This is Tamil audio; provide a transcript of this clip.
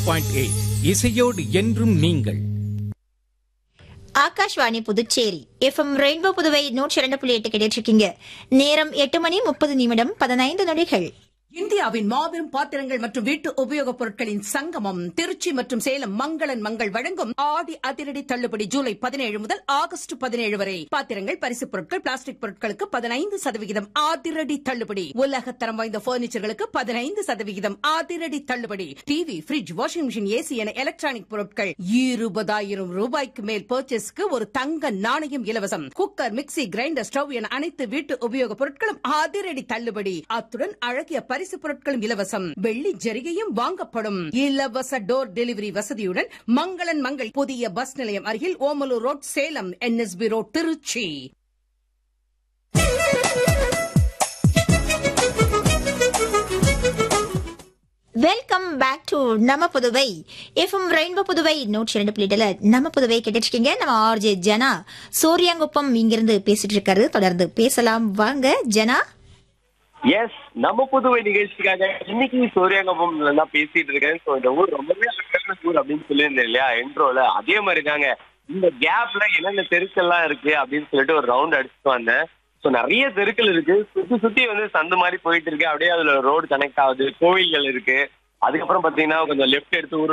பாயிண்ட் எயிட் இசையோடு என்றும் நீங்கள் ஆகாஷ்வாணி புதுச்சேரி எஃப்எம் ரெயின்போ புதுவை நூற்றி இரண்டு புள்ளி எட்டு கிடைச்சிருக்கீங்க நேரம் எட்டு மணி முப்பது நிமிடம் பதினைந்து நொடிகள் இந்தியாவின் மாபெரும் பாத்திரங்கள் மற்றும் வீட்டு உபயோகப் பொருட்களின் சங்கமம் திருச்சி மற்றும் சேலம் மங்களன் மங்கள் வழங்கும் ஆடி அதிரடி தள்ளுபடி ஜூலை பதினேழு முதல் ஆகஸ்ட் பதினேழு வரை பாத்திரங்கள் பரிசுப் பொருட்கள் பிளாஸ்டிக் பொருட்களுக்கு பதினைந்து சதவிகிதம் அதிரடி தள்ளுபடி உலகத்தரம் வாய்ந்த பர்னிச்சர்களுக்கு பதினைந்து சதவிகிதம் அதிரடி தள்ளுபடி TV fridge washing machine AC என எலக்ட்ரானிக் பொருட்கள் இருபதாயிரம் ரூபாய்க்கு மேல் பர்ச்சேஸ்க்கு ஒரு தங்க நாணயம் இலவசம் குக்கர் மிக்ஸி கிரைண்டர் ஸ்டவ் என அனைத்து வீட்டு உபயோகப் பொருட்களும் அதிரடி தள்ளுபடி அத்துடன் அழகிய பரிசு பொருட்களும் இலவசம் வெள்ளி ஜரிகையும் வாங்கப்படும் இலவச டோர் டெலிவரி வசதியுடன் மங்களன் மங்கள் புதிய பஸ் நிலையம் அருகில் Omalur road Salem NSB road Trichy welcome back to நம்ம புதுவை எஃப்எம் ரெயின்போ புதுவை நூற்றி இரண்டு புள்ளிட்டுல நம்ம புதுவை கேட்டுருக்கீங்க நம்ம ஆர்ஜே ஜனா சூரியாங்குப்பம் இங்கிருந்து பேசிட்டு இருக்காரு தொடர்ந்து பேசலாம் வாங்க ஜனா எஸ் நம்ம புதுவை நிகழ்ச்சிக்காக இன்னைக்கு சூரியங்கபம்ல தான் பேசிட்டு இருக்கேன் ஸோ இந்த ஊர் ரொம்பவே அழகான ஊர் அப்படின்னு சொல்லியிருந்தேன் இல்லையா என்ட்ரோல அதே மாதிரி தாங்க இந்த கேப்ல என்னென்ன தெருக்கள்லாம் இருக்கு அப்படின்னு சொல்லிட்டு ஒரு ரவுண்ட் அடிச்சுட்டு வந்தேன் ஸோ நிறைய தெருக்கள் இருக்கு சுத்தி சுத்தி வந்து சந்து மாதிரி போயிட்டு இருக்கு அப்படியே அதுல ரோடு கனெக்ட் ஆகுது கோவில்கள் இருக்கு அதுக்கப்புறம் பாத்தீங்கன்னா கொஞ்சம் லெஃப்ட் எடுத்து ஊர்